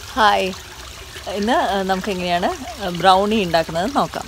Hi ഇന്ന് നമുക്ക് എങ്ങനെയാണ് ബ്രൗണി ഉണ്ടാക്കുന്നത് നോക്കാം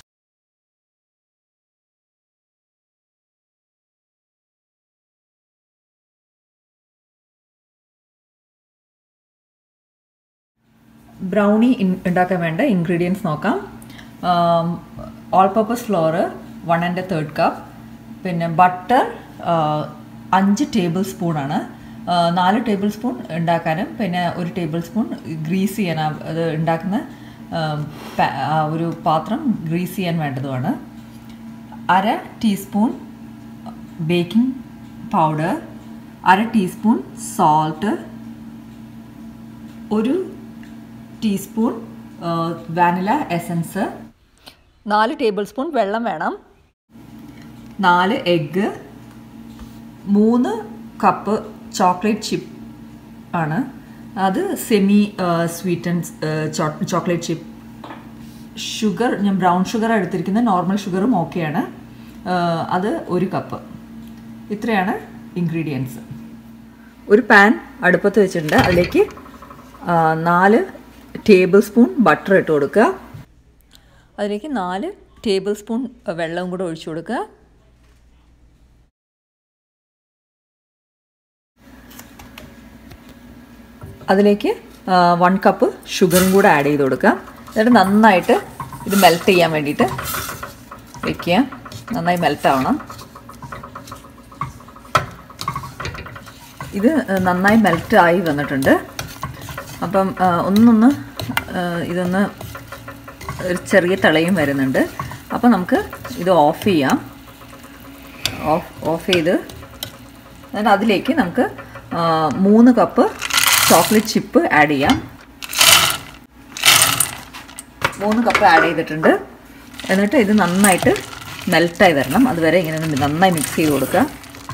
ബ്രൗണി ഉണ്ടാക്കാൻ വേണ്ട ഇൻഗ്രീഡിയൻസ് നോക്കാം all purpose flour one and third cup പിന്നെ ബട്ടർ അഞ്ച് ടേബിൾ സ്പൂണാണ് നാല് ടേബിൾ സ്പൂൺ ഉണ്ടാക്കാനും പിന്നെ ഒരു ടേബിൾ സ്പൂൺ ഗ്രീസ് ചെയ്യാൻ അത് ഉണ്ടാക്കുന്ന ഒരു പാത്രം ഗ്രീസ് ചെയ്യാൻ വേണ്ടതുമാണ് അര ടീസ്പൂൺ ബേക്കിംഗ് പൗഡർ അര ടീസ്പൂൺ സോൾട്ട് ഒരു ടീസ്പൂൺ വാനില എസൻസ് നാല് ടേബിൾ സ്പൂൺ വെള്ളം വേണം നാല് എഗ്ഗ് മൂന്ന് കപ്പ് ചോക്ലേറ്റ് ചിപ്പ് ആണ് അത് semi sweeten chocolate chip sugar ഞാൻ ബ്രൗൺ ഷുഗർ എടുത്തിരിക്കുന്നത് നോർമൽ ഷുഗറും ഓക്കെയാണ് അത് ഒരു കപ്പ് ഇത്രയാണ് ഇൻഗ്രീഡിയൻസ് ഒരു പാൻ അടുപ്പത്ത് വെച്ചിട്ടുണ്ട് അതിലേക്ക് നാല് ടേബിൾ സ്പൂൺ ബട്ടർ ഇട്ട് കൊടുക്കുക അതിലേക്ക് നാല് ടേബിൾ സ്പൂൺ വെള്ളവും കൂടെ ഒഴിച്ചു കൊടുക്കുക അതിലേക്ക് വൺ കപ്പ് ഷുഗറും കൂടെ ആഡ് ചെയ്ത് കൊടുക്കാം എന്നിട്ട് നന്നായിട്ട് ഇത് മെൽറ്റ് ചെയ്യാൻ വേണ്ടിയിട്ട് വയ്ക്കുക നന്നായി മെൽറ്റ് ആവണം ഇത് നന്നായി മെൽറ്റ് ആയി വന്നിട്ടുണ്ട് അപ്പം ഒന്നൊന്ന് ഇതൊന്ന് ഒരു ചെറിയ തിളയും വരുന്നുണ്ട് അപ്പം നമുക്ക് ഇത് ഓഫ് ചെയ്യാം ഓഫ് ഓഫ് ചെയ്ത് എന്നിട്ട് അതിലേക്ക് നമുക്ക് മൂന്ന് കപ്പ് ചോക്ലേറ്റ് ചിപ്പ് ആഡ് ചെയ്യാം മൂന്ന് കപ്പ് ആഡ് ചെയ്തിട്ടുണ്ട് എന്നിട്ട് ഇത് നന്നായിട്ട് മെൽറ്റായി വരണം അതുവരെ ഇങ്ങനെ നന്നായി മിക്സ് ചെയ്ത് കൊടുക്കുക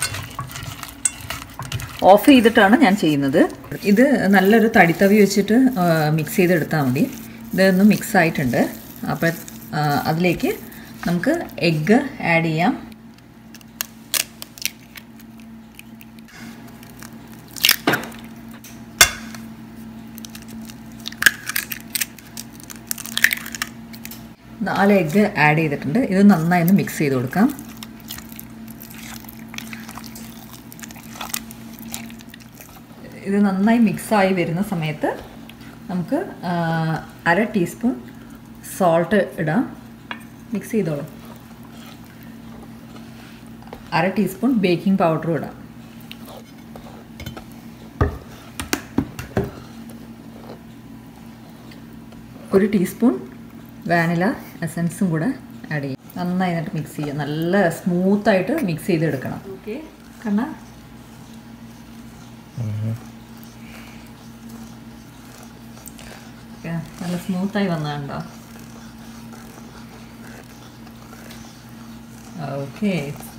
ഓഫ് ചെയ്തിട്ടാണ് ഞാൻ ചെയ്യുന്നത് ഇത് നല്ലൊരു തടിത്തവി വെച്ചിട്ട് മിക്സ് ചെയ്തെടുത്താൽ മതി ഇതൊന്ന് മിക്സ് ആയിട്ടുണ്ട് അപ്പോൾ അതിലേക്ക് നമുക്ക് എഗ്ഗ് ആഡ് ചെയ്യാം നാല് എഗ്ഗ് ആഡ് ചെയ്തിട്ടുണ്ട് ഇത് നന്നായി ഒന്ന് മിക്സ് ചെയ്ത് കൊടുക്കാം ഇത് നന്നായി മിക്സായി വരുന്ന സമയത്ത് നമുക്ക് അര ടീസ്പൂൺ സോൾട്ട് ഇടാം മിക്സ് ചെയ്തോളൂ അര ടീസ്പൂൺ ബേക്കിംഗ് പൗഡറും ഇടാം ഒരു ടീസ്പൂൺ വാനില എസൻസും കൂടെ ആഡ് ചെയ്യും നന്നായി എന്നിട്ട് മിക്സ് ചെയ്യുക നല്ല സ്മൂത്തായിട്ട് മിക്സ് ചെയ്തെടുക്കണം ഓക്കെ കണ്ണ നല്ല സ്മൂത്തായി വന്നതുണ്ടോ ഓക്കെ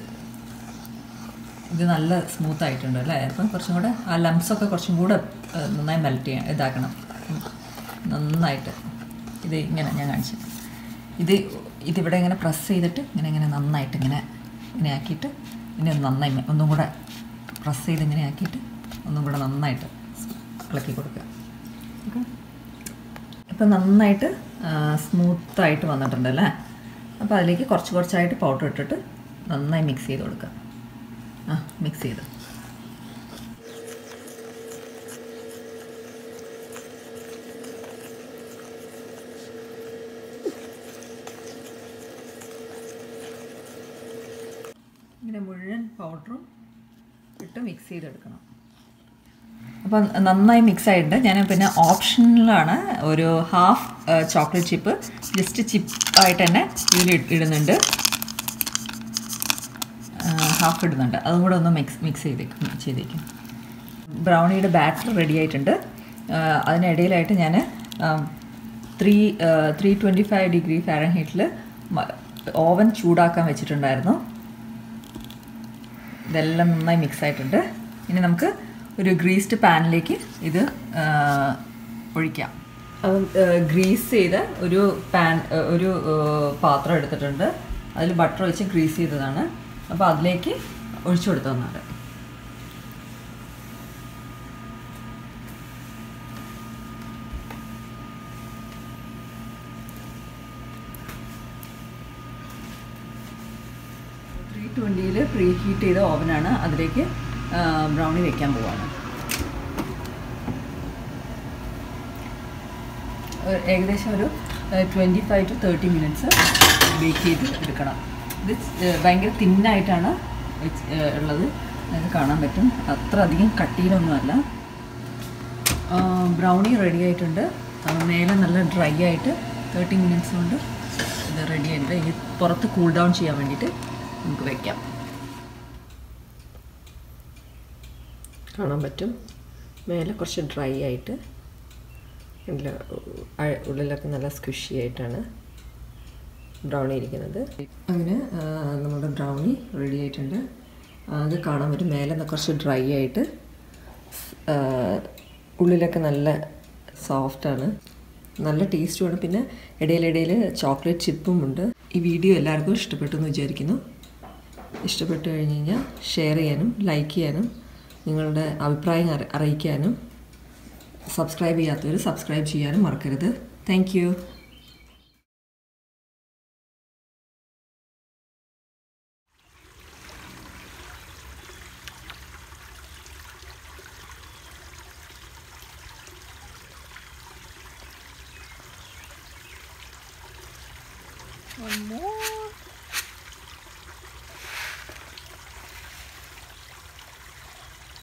ഇത് നല്ല സ്മൂത്ത് ആയിട്ടുണ്ട് അല്ലേ അപ്പം കുറച്ചും കൂടെ ആ ലംസൊക്കെ കുറച്ചും കൂടെ നന്നായി മെൽറ്റ് ചെയ്യാൻ ഇതാക്കണം നന്നായിട്ട് ഇത് ഇങ്ങനെ ഞാൻ കാണിച്ചു ഇത് ഇതിവിടെ ഇങ്ങനെ പ്രസ് ചെയ്തിട്ട് ഇങ്ങനെ ഇങ്ങനെ നന്നായിട്ട് ഇങ്ങനെ ഇങ്ങനെ ആക്കിയിട്ട് ഇനി നന്നായി ഒന്നും കൂടെ പ്രസ് ചെയ്ത് ഇങ്ങനെ ആക്കിയിട്ട് ഒന്നും കൂടെ നന്നായിട്ട് ഇളക്കി കൊടുക്കുക ഓക്കെ ഇപ്പം നന്നായിട്ട് സ്മൂത്തായിട്ട് വന്നിട്ടുണ്ട് അല്ലേ അപ്പോൾ അതിലേക്ക് കുറച്ച് കുറച്ചായിട്ട് പൗഡർ ഇട്ടിട്ട് നന്നായി മിക്സ് ചെയ്ത് കൊടുക്കുക ആ മിക്സ് ചെയ്ത് ഇങ്ങനെ മുഴുവൻ പൗഡറും ഇട്ട് മിക്സ് ചെയ്തെടുക്കണം അപ്പം നന്നായി മിക്സ് ആയിട്ടുണ്ട് ഞാൻ പിന്നെ ഓപ്ഷനിലാണ് ഒരു ഹാഫ് ചോക്ലേറ്റ് ചിപ്പ് ജസ്റ്റ് ചിപ്പായിട്ട് തന്നെ ഇതിൽ ഇടുന്നുണ്ട് ഹാഫ് ഇടുന്നുണ്ട് അതും കൂടെ ഒന്ന് മിക്സ് മിക്സ് ചെയ്തേക്കും ചെയ്തേക്കും ബ്രൗണിയുടെ ബാറ്റർ റെഡി ആയിട്ടുണ്ട് അതിനിടയിലായിട്ട് ഞാൻ three three twenty five degree ഫാരൻ ഹീറ്റിൽ ഓവൻ ചൂടാക്കാൻ വെച്ചിട്ടുണ്ടായിരുന്നു ഇതെല്ലാം നന്നായി മിക്സ് ആയിട്ടുണ്ട് ഇനി നമുക്ക് ഒരു ഗ്രീസ്ഡ് പാനിലേക്ക് ഇത് ഒഴിക്കാം അപ്പം ഗ്രീസ് ചെയ്ത ഒരു പാൻ ഒരു പാത്രം എടുത്തിട്ടുണ്ട് അതിൽ ബട്ടർ വെച്ച് ഗ്രീസ് ചെയ്തതാണ് അപ്പോൾ അതിലേക്ക് ഒഴിച്ചു കൊടുത്തതാണ് ട്വൻറ്റിയിൽ പ്രീ ഹീറ്റ് ചെയ്ത ഓവനാണ് അതിലേക്ക് ബ്രൗണി വെക്കാൻ പോവാണ് ഏഹ് ഏകദേശം ഒരു twenty five to thirty minutes bake ചെയ്ത് എടുക്കണം ഇത് ഏഹ് ഭയങ്കര തിന്നായിട്ടാണ് വെച്ച് ഏഹ് ഉള്ളത് നിങ്ങൾക്ക് കാണാൻ പറ്റും അത്ര അധികം കട്ടിയിലൊന്നുമല്ല ബ്രൗണി റെഡി ആയിട്ടുണ്ട് അത് മേലെ നല്ല ഡ്രൈ ആയിട്ട് തേർട്ടി മിനിറ്റ്സ് കൊണ്ട് ഇത് റെഡി ആയിട്ടുണ്ട് ഇനി പുറത്ത് കൂൾ ഡൗൺ ചെയ്യാൻ വേണ്ടിയിട്ട് നമുക്ക് വെക്കാം കാണാൻ പറ്റും മേലെ കുറച്ച് ഡ്രൈ ആയിട്ട് നല്ല അ- ഉള്ളിലൊക്കെ നല്ല സ്ക്വിഷി ആയിട്ടാണ് ബ്രൗണി ഇരിക്കുന്നത് അങ്ങനെ ആ, നമ്മുടെ ബ്രൗണി റെഡി ആയിട്ടുണ്ട് ആ, അത് കാണാൻ പറ്റും മേലെ നിന്ന് കുറച്ച് ഡ്രൈ ആയിട്ട് ആ, ഉള്ളിലൊക്കെ നല്ല സോഫ്റ്റാണ് നല്ല ടേസ്റ്റുമാണ് പിന്നെ ഇടയിലിടയിൽ ചോക്ലേറ്റ് ചിപ്പും ഉണ്ട് ഈ വീഡിയോ എല്ലാവർക്കും ഇഷ്ടപ്പെട്ടു എന്ന് വിചാരിക്കുന്നു ഇഷ്ടപ്പെട്ടു കഴിഞ്ഞ് കഴിഞ്ഞാൽ ഷെയർ ചെയ്യാനും ലൈക്ക് ചെയ്യാനും നിങ്ങളുടെ അഭിപ്രായം അറി- അറിയിക്കാനും സബ്സ്ക്രൈബ് ചെയ്യാത്തവർ സബ്സ്ക്രൈബ് ചെയ്യാനും മറക്കരുത് താങ്ക് യു One more.